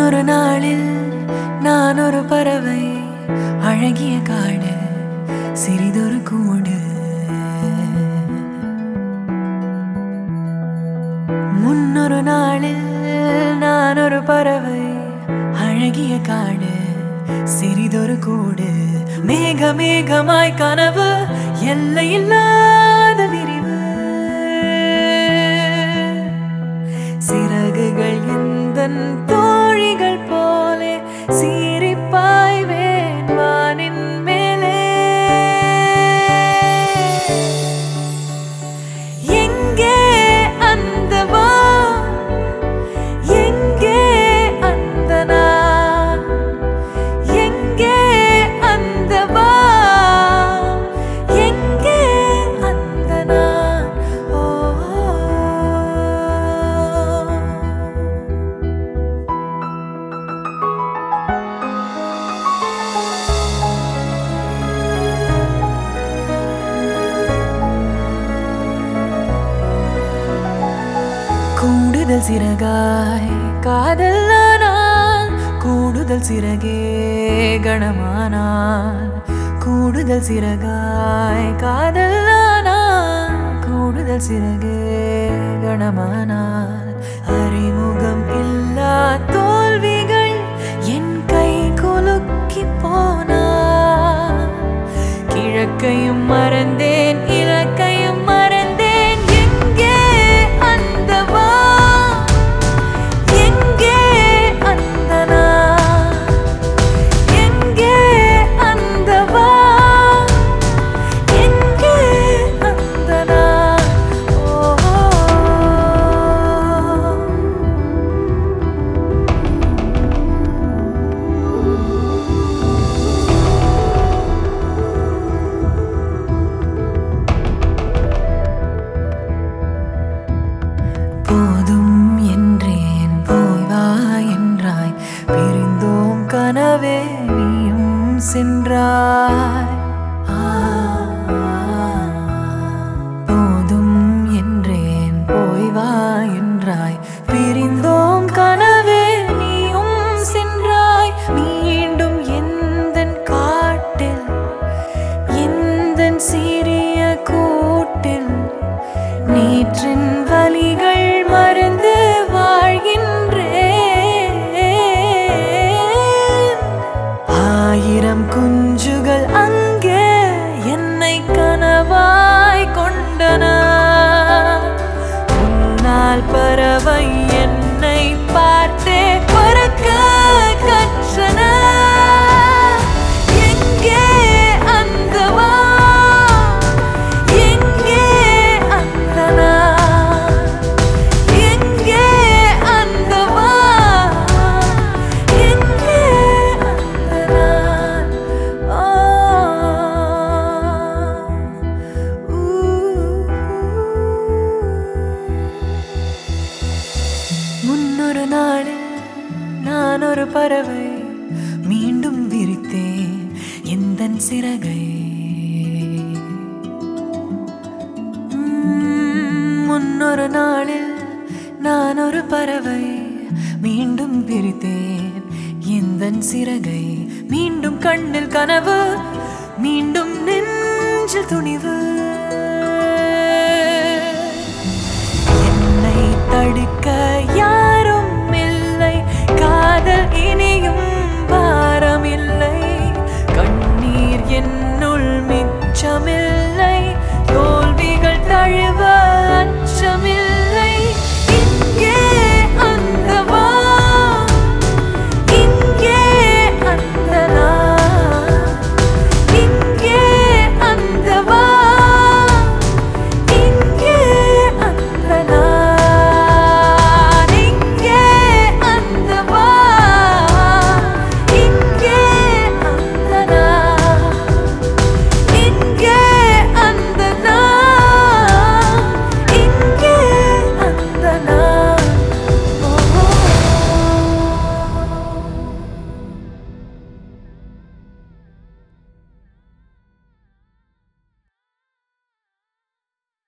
முன்னொரு நாளில் நான் ஒரு பறவை அழகிய காடு சிறிதொரு கூடு முன்னொரு நாளில் நான் ஒரு பறவை அழகிய காடு சிறிதொரு கூடு மேக மேகமாய் கனவு எல்லையில்லாத விரிவு சிறகுகள் எந்தன் தோழிகள் போலே சீரிப்பாய்வேன் வானின் மேலே எங்கே அந்த வான் எங்கே அந்த நான் எங்கே அந்த வான் எங்கே அந்த நான் ஓ கூடுதல் சிறகாய் காதல் ஆனால் கூடுதல் சிறகே கணமானால் கூடுதல் சிறகாய் காதல் ஆனால் கூடுதல் சிறகே கணமானால் அறிமுகம் இல்லா தோல்விகள் என் கை குலுக்கி போனால் கிழக்கையும் மறந்தேன் இலக்கையும் மறந்தேன் எங்கே அந்த வான்? எங்கே அந்த நான்? எங்கே அந்த வான்? எங்கே அந்த நான்? ஓ போதும் என்றேன் போய் வா என்றாய் பிரிந்தோம் கனவே நீயும் சென்றாய் ஆ, போதும் என்றேன் போய் வா என்றாய் பிரிந்தோம் கனவே நீயும் சென்றாய் மீண்டும் எந்தன் காட்டில் எந்தன் சிறிய கூட்டில் நேற்றின் வலிகள் மறந்து வாழ்கின்றேன் ஆயிரம் குஞ்சுகள் அங்கே என்னை கனவாய் கொண்டன உன்னால் பறவை என்னை பார்த்தே பறக்க கற்றன எங்கே அந்த வான்? எங்கே அந்த நான்? எங்கே அந்த வான்? எங்கே அந்த நான்? ஆ, ஊ. முன்னொரு நாளில் நான் ஒரு பறவை மீண்டும் விரித்தேன் எந்தன் சிறகை உம், முன்னொரு நாளில் நான் ஒரு பறவை மீண்டும் பிரித்தேன் எந்தன் சிறகை மீண்டும் கண்ணில் கனவு மீண்டும் நெஞ்சில் துணிவு